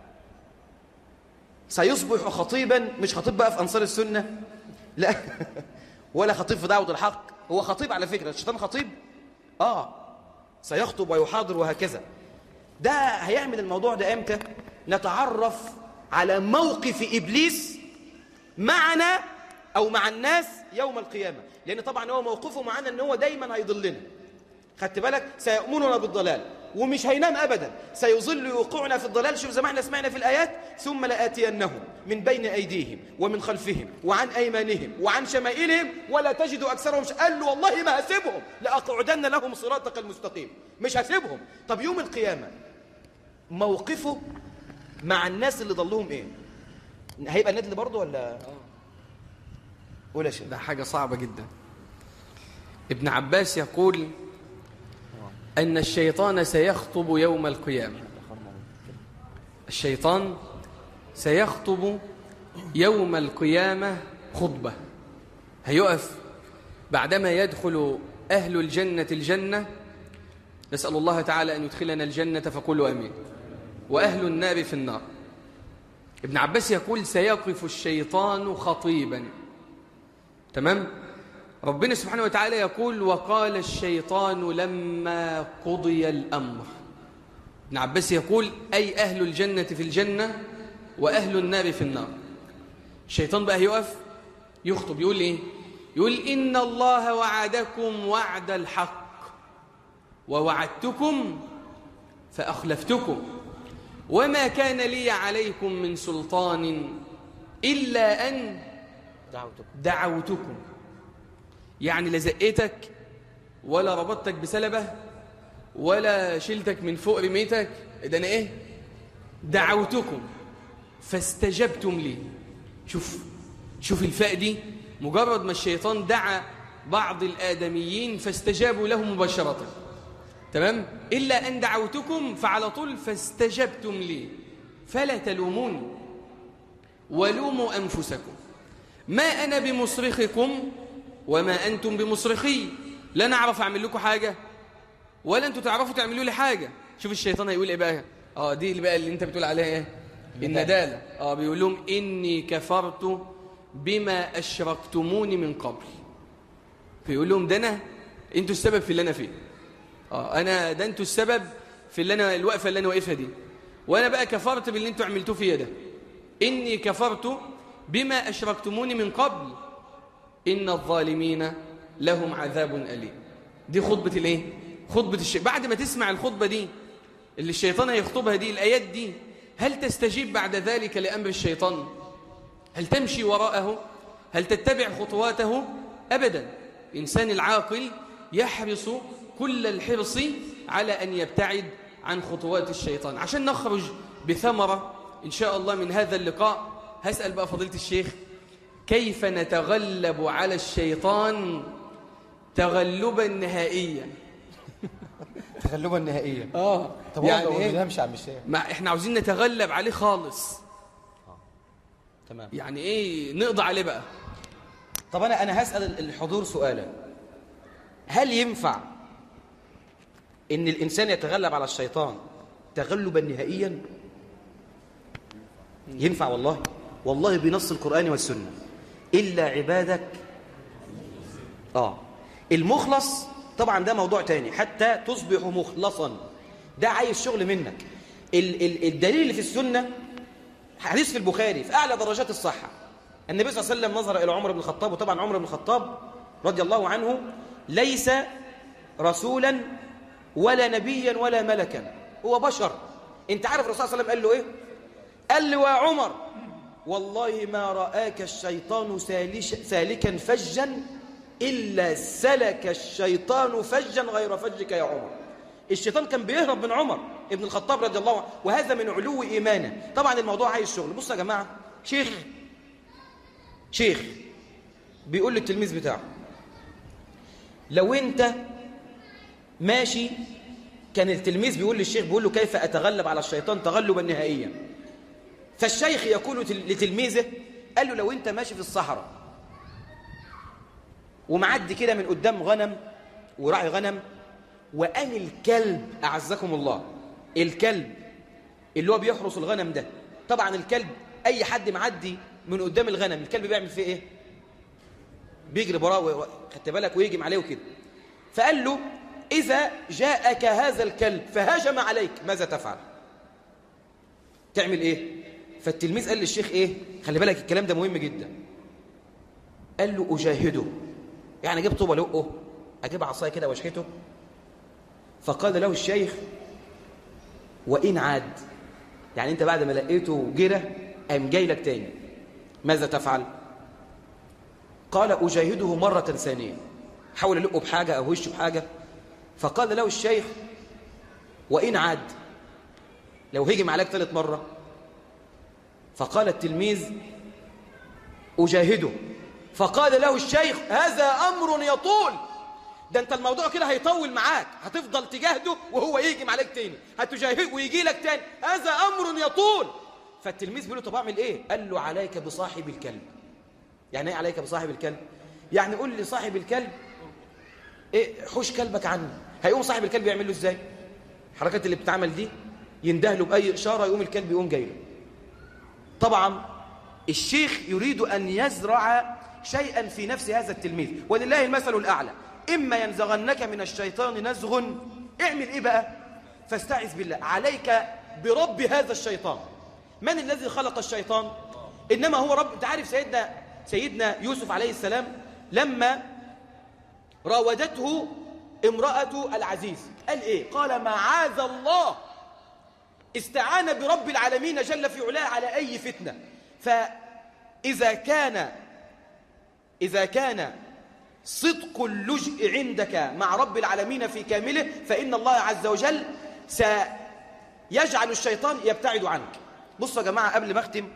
سيصبح خطيبا مش خطيب بقى في انصار السنه لا ولا خطيب في دعوه الحق هو خطيب على فكره الشيطان خطيب اه سيخطب ويحاضر وهكذا ده هيعمل الموضوع ده امتى نتعرف على موقف ابليس معنا او مع الناس يوم القيامه لان طبعا هو موقفه معنا ان هو دايما هيضلنا خدت بالك سيأمرنا بالضلال ومش هينام ابدا سيظل يوقعنا في الضلال شوف زي ما احنا سمعنا في الايات ثم لاتينهم من بين ايديهم ومن خلفهم وعن ايمانهم وعن شمائلهم ولا تجد اكثرهم ش... قال له والله ما هسيبهم لاقعدن لهم صراطك المستقيم مش هسيبهم طب يوم القيامه موقفه مع الناس اللي ضلهم ايه هيبقى ندل برضه ولا قول يا شيخ ده حاجة صعبة جدا ابن عباس يقول أن الشيطان سيخطب يوم القيامة الشيطان سيخطب يوم القيامة خطبة هيقف بعدما يدخل أهل الجنة الجنة نسأل الله تعالى أن يدخلنا الجنة فقولوا أمين وأهل النار في النار ابن عباس يقول سيقف الشيطان خطيبا تمام ربنا سبحانه وتعالى يقول وقال الشيطان لما قضي الأمر ابن عباس يقول أي أهل الجنة في الجنة وأهل النار في النار الشيطان بقى يقف يخطب يقول إيه يقول إن الله وعدكم وعد الحق ووعدتكم فأخلفتكم وما كان لي عليكم من سلطان إلا أن دعوتك دعوتكم يعني لا زقيتك ولا ربطتك بسلبة ولا شلتك من فوق رميتك ده أنا إيه دعوتكم فاستجبتم لي شوف شوف الفاء دي مجرد ما الشيطان دعا بعض الآدميين فاستجابوا له مباشرة تمام إلا أن دعوتكم فعلى طول فاستجبتم لي فلا تلوموني ولوموا أنفسكم ما أنا بمصرخكم وما أنتم بمصرخي لا نعرف أعمل لكم حاجة ولا أنتم تعرفوا تعملوا لي حاجة شوف الشيطان هيقول إيه بقى آه دي اللي بقى اللي أنت بتقول عليها إيه الندالة آه بيقول لهم إني كفرت بما أشركتموني من قبل فيقول لهم ده أنا أنتوا السبب في اللي أنا فيه آه أنا ده أنتوا السبب في اللي أنا الوقفة اللي أنا واقفها دي وأنا بقى كفرت باللي أنتوا عملتوه فيا ده إني كفرت بما أشركتموني من قبل إن الظالمين لهم عذاب أليم دي خطبة الإيه؟ خطبة الشيء بعد ما تسمع الخطبة دي اللي الشيطان هيخطبها دي الآيات دي هل تستجيب بعد ذلك لأمر الشيطان؟ هل تمشي وراءه؟ هل تتبع خطواته؟ أبدا الإنسان العاقل يحرص كل الحرص على أن يبتعد عن خطوات الشيطان عشان نخرج بثمرة إن شاء الله من هذا اللقاء هسأل بقى فضيلة الشيخ كيف نتغلب على الشيطان تغلبا نهائيا تغلبا نهائيا اه طب هو يعني ما ايه بينامش عم الشيخ ما احنا عاوزين نتغلب عليه خالص تمام يعني ايه نقضي عليه بقى طب انا انا هسال الحضور سؤالا هل ينفع ان الانسان يتغلب على الشيطان تغلبا نهائيا ينفع والله والله بنص القران والسنه الا عبادك اه المخلص طبعا ده موضوع تاني حتى تصبح مخلصا ده عايز شغل منك ال ال الدليل اللي في السنه حديث في البخاري في اعلى درجات الصحه النبي صلى الله عليه وسلم نظر الى عمر بن الخطاب وطبعا عمر بن الخطاب رضي الله عنه ليس رسولا ولا نبيا ولا ملكا هو بشر انت عارف الرسول صلى الله عليه وسلم قال له ايه قال له يا عمر والله ما رآك الشيطان سالش سالكا فجا إلا سلك الشيطان فجا غير فجك يا عمر الشيطان كان بيهرب من عمر ابن الخطاب رضي الله عنه وهذا من علو إيمانه طبعا الموضوع عايز شغل بصوا يا جماعة شيخ شيخ بيقول للتلميذ بتاعه لو انت ماشي كان التلميذ بيقول للشيخ بيقول له كيف أتغلب على الشيطان تغلبا نهائيا فالشيخ يقول لتلميذه قال له لو انت ماشي في الصحراء ومعدي كده من قدام غنم وراعي غنم وقام الكلب أعزكم الله الكلب اللي هو بيحرس الغنم ده طبعا الكلب اي حد معدي من قدام الغنم الكلب بيعمل فيه ايه بيجري وراه و- و- خدت بالك ويهجم عليه وكده فقال له اذا جاءك هذا الكلب فهجم عليك ماذا تفعل تعمل ايه فالتلميذ قال للشيخ ايه خلي بالك الكلام ده مهم جدا قال له اجاهده يعني اجيب طوبه لقه اجيب عصايه كده واشحته فقال له الشيخ وان عاد يعني انت بعد ما لقيته جرى قام جاي لك تاني ماذا تفعل قال اجاهده مره ثانيه حاول القه بحاجه او وشه بحاجه فقال له الشيخ وان عاد لو هجم عليك ثالث مره فقال التلميذ أجاهده فقال له الشيخ هذا أمر يطول ده انت الموضوع كده هيطول معاك هتفضل تجاهده وهو يهجم عليك تاني هتجاهده ويجي لك تاني هذا أمر يطول فالتلميذ بيقول له طب اعمل ايه قال له عليك بصاحب الكلب يعني ايه عليك بصاحب الكلب يعني قول لي صاحب الكلب ايه حوش كلبك عني هيقوم صاحب الكلب يعمل له ازاي الحركات اللي بتتعمل دي ينده له باي اشاره يقوم الكلب يقوم جاي له طبعا الشيخ يريد أن يزرع شيئا في نفس هذا التلميذ ولله المثل الأعلى إما ينزغنك من الشيطان نزغ اعمل إيه بقى فاستعذ بالله عليك برب هذا الشيطان من الذي خلق الشيطان إنما هو رب أنت عارف سيدنا سيدنا يوسف عليه السلام لما راودته امرأة العزيز قال إيه قال معاذ الله استعان برب العالمين جل في علاه على أي فتنة فإذا كان إذا كان صدق اللجء عندك مع رب العالمين في كامله فإن الله عز وجل سيجعل الشيطان يبتعد عنك بصوا يا جماعة قبل ما أختم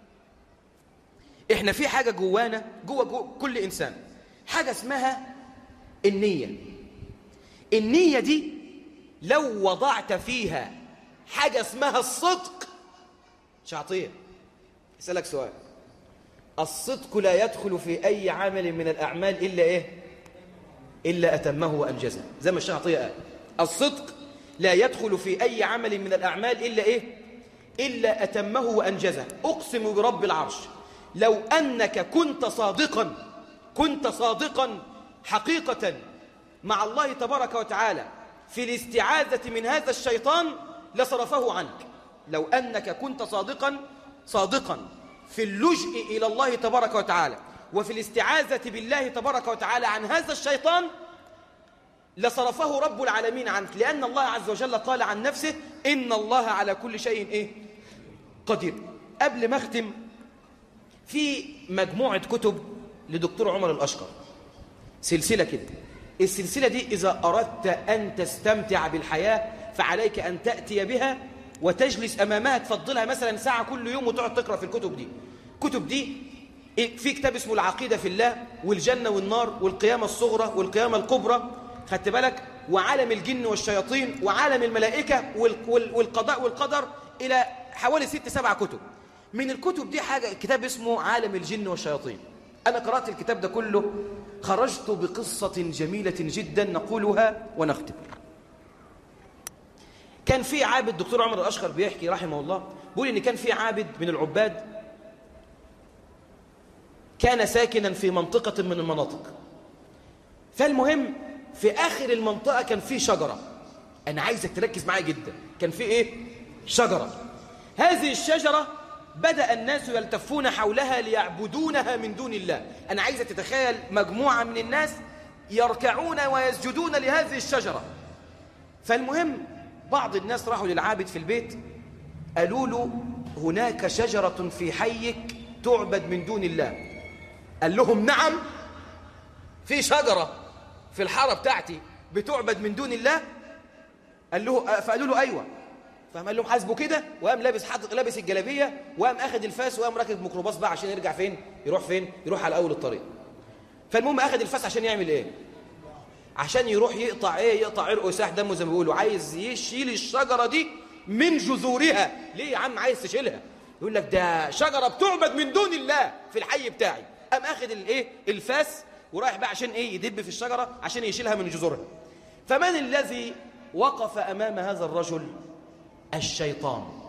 إحنا في حاجة جوانا جوا, جوا كل إنسان حاجة اسمها النية النية دي لو وضعت فيها حاجة اسمها الصدق شعطية اسألك سؤال الصدق لا يدخل في أي عمل من الأعمال إلا إيه إلا أتمه وأنجزه زي ما الشعطية قال الصدق لا يدخل في أي عمل من الأعمال إلا إيه إلا أتمه وأنجزه أقسم برب العرش لو أنك كنت صادقا كنت صادقا حقيقة مع الله تبارك وتعالى في الاستعاذة من هذا الشيطان لصرفه عنك لو أنك كنت صادقا صادقا في اللجء إلى الله تبارك وتعالى وفي الاستعاذة بالله تبارك وتعالى عن هذا الشيطان لصرفه رب العالمين عنك لأن الله عز وجل قال عن نفسه إن الله على كل شيء إيه؟ قدير قبل ما أختم في مجموعة كتب لدكتور عمر الأشقر سلسلة كده السلسلة دي إذا أردت أن تستمتع بالحياة فعليك أن تأتي بها وتجلس أمامها تفضلها مثلا ساعة كل يوم وتقعد تقرأ في الكتب دي كتب دي في كتاب اسمه العقيدة في الله والجنة والنار والقيامة الصغرى والقيامة الكبرى خدت بالك وعالم الجن والشياطين وعالم الملائكة والقضاء والقدر إلى حوالي ست سبع كتب من الكتب دي حاجة كتاب اسمه عالم الجن والشياطين أنا قرأت الكتاب ده كله خرجت بقصة جميلة جدا نقولها ونختم كان في عابد دكتور عمر الأشقر بيحكي رحمه الله بيقول إن كان في عابد من العباد كان ساكنا في منطقة من المناطق فالمهم في آخر المنطقة كان في شجرة أنا عايزك تركز معايا جدا كان في إيه؟ شجرة هذه الشجرة بدأ الناس يلتفون حولها ليعبدونها من دون الله أنا عايزك تتخيل مجموعة من الناس يركعون ويسجدون لهذه الشجرة فالمهم بعض الناس راحوا للعابد في البيت قالوا له هناك شجرة في حيك تعبد من دون الله قال لهم نعم في شجرة في الحارة بتاعتي بتعبد من دون الله قال له فقالوا له أيوة فقام قال لهم حاسبه كده وقام لابس حاطط لابس الجلابيه وقام اخذ الفاس وقام راكب ميكروباص بقى عشان يرجع فين يروح فين يروح على اول الطريق فالمهم اخذ الفاس عشان يعمل ايه عشان يروح يقطع ايه يقطع عرقه وساح دمه زي ما بيقولوا عايز يشيل الشجره دي من جذورها ليه يا عم عايز تشيلها يقول لك ده شجره بتعبد من دون الله في الحي بتاعي قام اخذ الايه الفاس ورايح بقى عشان ايه يدب في الشجره عشان يشيلها من جذورها فمن الذي وقف امام هذا الرجل الشيطان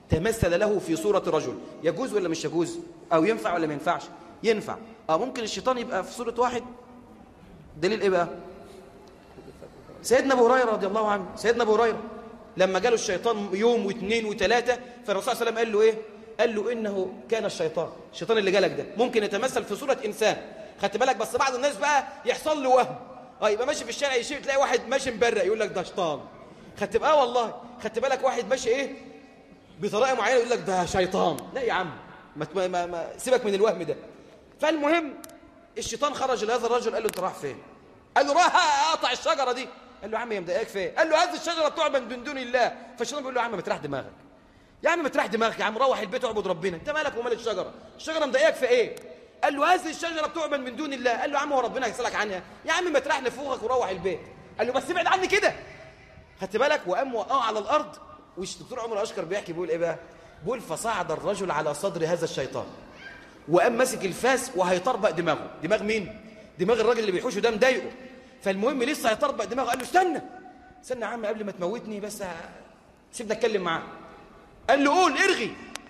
تمثل له في صورة رجل يجوز ولا مش يجوز أو ينفع ولا ما ينفعش ينفع أو ممكن الشيطان يبقى في صورة واحد دليل إيه بقى سيدنا أبو هريرة رضي الله عنه سيدنا أبو هريرة لما جاله الشيطان يوم واثنين وثلاثة فالرسول صلى الله عليه وسلم قال له إيه قال له إنه كان الشيطان الشيطان اللي جالك ده ممكن يتمثل في صورة إنسان خدت بالك بس بعض الناس بقى يحصل له وهم اه يبقى ماشي في الشارع يشيل تلاقي واحد ماشي مبرق يقول لك ده شيطان خدت بقى والله خدت بالك واحد ماشي ايه بطريقه معينه يقول لك ده شيطان لا يا عم ما, ما, ما, ما سيبك من الوهم ده فالمهم الشيطان خرج لهذا الرجل قال له انت رايح فين قال له رايح اقطع الشجره دي قال له يا عم هي مضايقاك فين قال له هذه الشجره تعبد من دون الله فالشيطان بيقول له يا عم ما تريح دماغك يا عم ما تريح دماغك يا عم روح البيت اعبد ربنا انت مالك ومال الشجره الشجره مضايقاك في ايه قال له هذه الشجره بتعبد من دون الله قال له يا عم هو ربنا هيسالك عنها يا عم ما تريح نفوخك وروح البيت قال له بس ابعد عني كده خدت بالك وقام وقع على الارض والدكتور عمر اشكر بيحكي بيقول ايه بقى بيقول فصعد الرجل على صدر هذا الشيطان وقام ماسك الفاس وهيطربق دماغه دماغ مين دماغ الراجل اللي بيحوشه ده مضايقه فالمهم لسه هيطربق دماغه قال له استنى استنى يا عم قبل ما تموتني بس ه... سيبنا اتكلم معاه قال له قول ارغي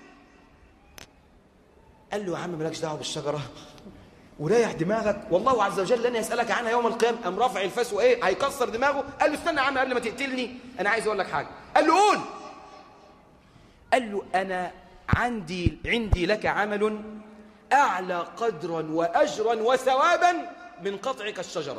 قال له يا عم مالكش دعوه بالشجره وريح دماغك والله عز وجل لن يسألك عنها يوم القيامة قام رافع الفاس وإيه هيكسر دماغه قال له استنى يا عم قبل ما تقتلني أنا عايز أقول لك حاجة قال له قول قال له أنا عندي عندي لك عمل أعلى قدرا وأجرا وثوابا من قطعك الشجرة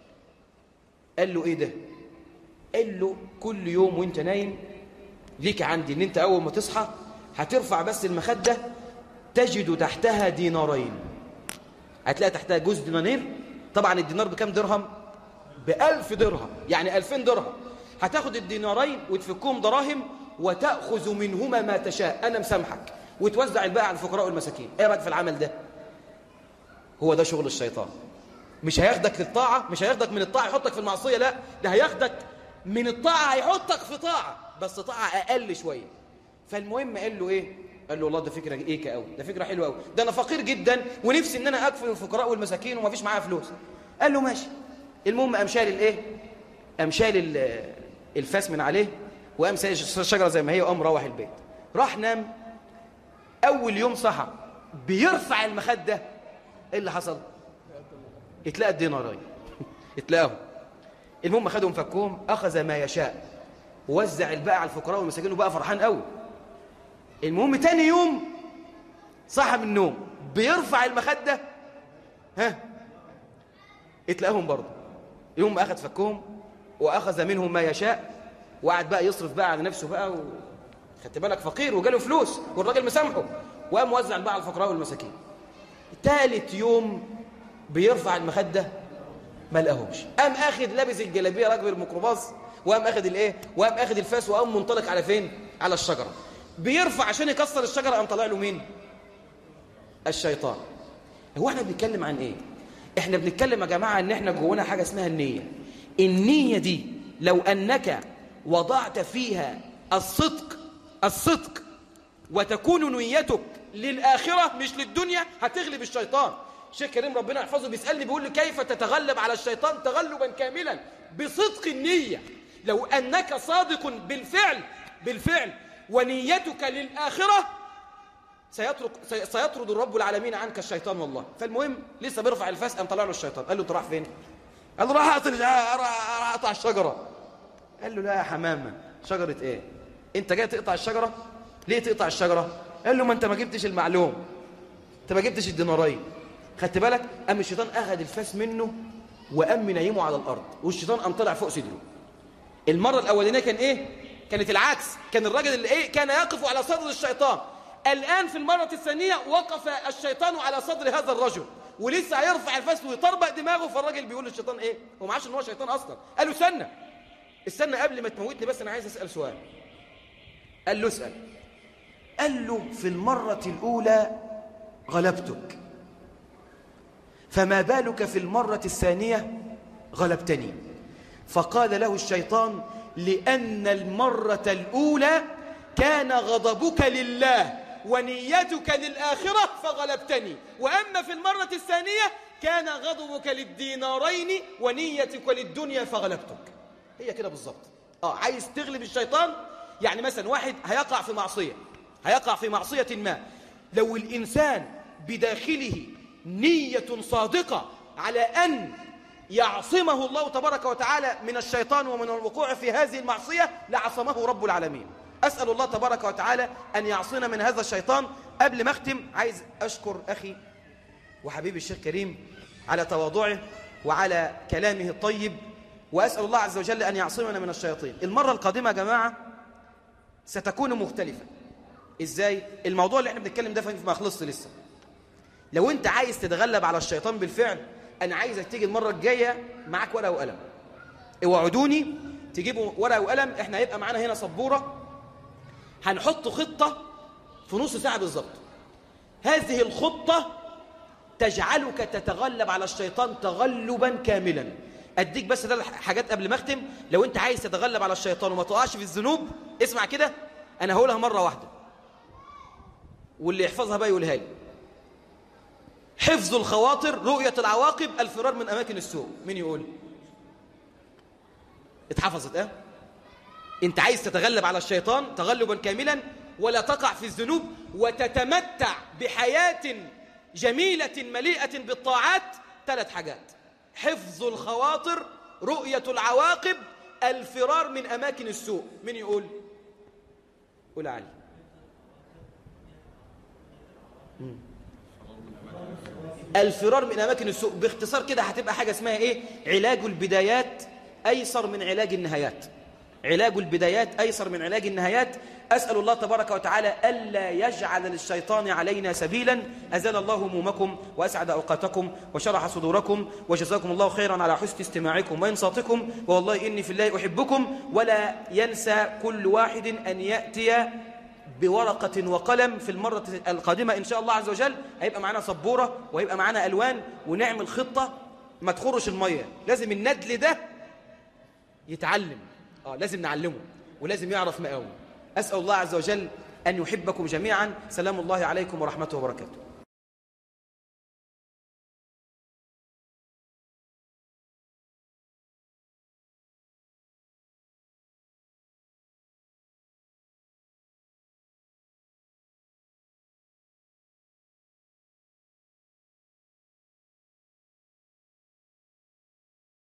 قال له إيه ده قال له كل يوم وانت نايم ليك عندي ان انت اول ما تصحى هترفع بس المخدة تجد تحتها دينارين هتلاقي تحتها جزء دينار طبعا الدينار بكام درهم بألف درهم يعني ألفين درهم هتاخد الدينارين وتفكهم دراهم وتأخذ منهما ما تشاء أنا مسامحك وتوزع الباقي على الفقراء والمساكين ايه رأيك في العمل ده هو ده شغل الشيطان مش هياخدك للطاعة مش هياخدك من الطاعة يحطك في المعصية لا ده هياخدك من الطاعة هيحطك في طاعة بس طاعة أقل شوية فالمهم قال له إيه قال له والله ده فكرة إيكة قوي ده فكرة حلوة قوي ده أنا فقير جدا ونفسي إن أنا أكفل الفقراء والمساكين وما فيش معايا فلوس قال له ماشي المهم قام شال الإيه قام شال الفاس من عليه وقام سايق الشجرة زي ما هي وقام روح البيت راح نام أول يوم صحى بيرفع المخدة إيه اللي حصل اتلقى الدينارين اتلاقاهم المهم خدهم فكهم أخذ ما يشاء ووزع الباقي على الفقراء والمساكين وبقى فرحان قوي المهم تاني يوم صحى من النوم بيرفع المخدة ها اتلاقاهم برضه يوم أخذ فكهم وأخذ منهم ما يشاء وقعد بقى يصرف بقى على نفسه بقى و... خدت بالك فقير وجاله فلوس والراجل مسامحه وقام موزع بقى على الفقراء والمساكين ثالث يوم بيرفع المخدة ما لقاهمش قام اخد لابس الجلابيه راكب الميكروباص وقام اخد الايه وقام اخد الفاس وقام منطلق على فين على الشجره بيرفع عشان يكسر الشجره قام طالع له مين الشيطان هو احنا بنتكلم عن ايه احنا بنتكلم يا جماعه ان احنا جوانا حاجه اسمها النيه النيه دي لو انك وضعت فيها الصدق الصدق وتكون نيتك للاخره مش للدنيا هتغلب الشيطان الشيخ كريم ربنا يحفظه بيسألني بيقول لي كيف تتغلب على الشيطان تغلبا كاملا بصدق النية لو أنك صادق بالفعل بالفعل ونيتك للآخرة سيترك سيطرد الرب العالمين عنك الشيطان والله فالمهم لسه بيرفع الفاس قام طلع له الشيطان قال له انت رايح فين قال له راح اقطع الشجره قال له لا يا حمامه شجره ايه انت جاي تقطع الشجره ليه تقطع الشجره قال له ما انت ما جبتش المعلوم انت ما جبتش الدينارين خدت بالك قام الشيطان اخذ الفاس منه وقام منيمه على الارض والشيطان قام طلع فوق صدره المره الاولانيه كان ايه كانت العكس كان الراجل اللي ايه كان يقف على صدر الشيطان الان في المره الثانيه وقف الشيطان على صدر هذا الرجل ولسه هيرفع الفاس ويطربق دماغه فالراجل بيقول للشيطان ايه هو معاش ان هو شيطان اصلا قال له استنى استنى قبل ما تموتني بس انا عايز اسال سؤال قال له اسال قال له في المره الاولى غلبتك فما بالك في المرة الثانية غلبتني فقال له الشيطان لأن المرة الأولى كان غضبك لله ونيتك للآخرة فغلبتني وأما في المرة الثانية كان غضبك للدينارين ونيتك للدنيا فغلبتك هي كده بالظبط اه عايز تغلب الشيطان يعني مثلا واحد هيقع في معصية هيقع في معصية ما لو الإنسان بداخله نية صادقة على أن يعصمه الله تبارك وتعالى من الشيطان ومن الوقوع في هذه المعصية لعصمه رب العالمين أسأل الله تبارك وتعالى أن يعصينا من هذا الشيطان قبل ما أختم عايز أشكر أخي وحبيبي الشيخ كريم على تواضعه وعلى كلامه الطيب وأسأل الله عز وجل أن يعصمنا من الشياطين المرة القادمة يا جماعة ستكون مختلفة إزاي؟ الموضوع اللي احنا بنتكلم ده ما خلصت لسه لو انت عايز تتغلب على الشيطان بالفعل انا عايزك تيجي المرة الجاية معاك ورقة وقلم اوعدوني تجيبوا ورقة وقلم احنا هيبقى معانا هنا سبورة هنحط خطة في نص ساعة بالظبط هذه الخطة تجعلك تتغلب على الشيطان تغلبا كاملا اديك بس ده حاجات قبل ما اختم لو انت عايز تتغلب على الشيطان وما تقعش في الذنوب اسمع كده انا هقولها مرة واحدة واللي يحفظها بقى يقولها لي حفظ الخواطر رؤية العواقب الفرار من أماكن السوء مين يقول اتحفظت اه انت عايز تتغلب على الشيطان تغلبا كاملا ولا تقع في الذنوب وتتمتع بحياة جميلة مليئة بالطاعات ثلاث حاجات حفظ الخواطر رؤية العواقب الفرار من أماكن السوء مين يقول قول علي الفرار من أماكن السوء باختصار كده هتبقى حاجة اسمها إيه علاج البدايات أيسر من علاج النهايات علاج البدايات أيسر من علاج النهايات أسأل الله تبارك وتعالى ألا يجعل للشيطان علينا سبيلا أزال الله همومكم وأسعد أوقاتكم وشرح صدوركم وجزاكم الله خيرا على حسن استماعكم وإنصاتكم والله إني في الله أحبكم ولا ينسى كل واحد أن يأتي بورقة وقلم في المرة القادمة إن شاء الله عز وجل هيبقى معنا سبورة وهيبقى معنا ألوان ونعمل خطة ما تخرش المية لازم الندل ده يتعلم آه لازم نعلمه ولازم يعرف مقاوم أسأل الله عز وجل أن يحبكم جميعا سلام الله عليكم ورحمته وبركاته